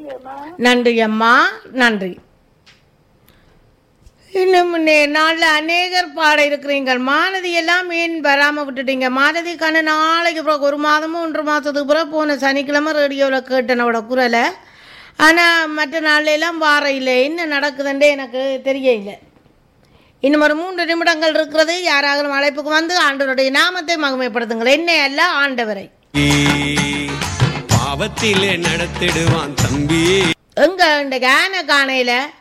நன்றியம்மா நன்றி அம்மா நன்றி இன்னும் நே- நாள்ல அநேகர் பாட இருக்கிறீங்கள் மாலதி எல்லாம் ஏன் வராம விட்டுட்டீங்க மாலதி கண்ணு நாளைக்கு பிறகு ஒரு மாதமும் ஒன்று மாதத்துக்கு பிறகு போன சனிக்கிழமை ரேடியோவில் கேட்டனோட குரலை ஆனால் மற்ற நாள்ல எல்லாம் வார இல்லை என்ன நடக்குதுன்றே எனக்கு தெரியல இன்னும் ஒரு மூன்று நிமிடங்கள் இருக்கிறது யாராவது அழைப்புக்கு வந்து ஆண்டவருடைய நாமத்தை மகிமைப்படுத்துங்கள் என்ன அல்ல ஆண்டவரை பாவத்திலே நடத்திடுவான் தம்பி எங்க இந்த கேன காணையில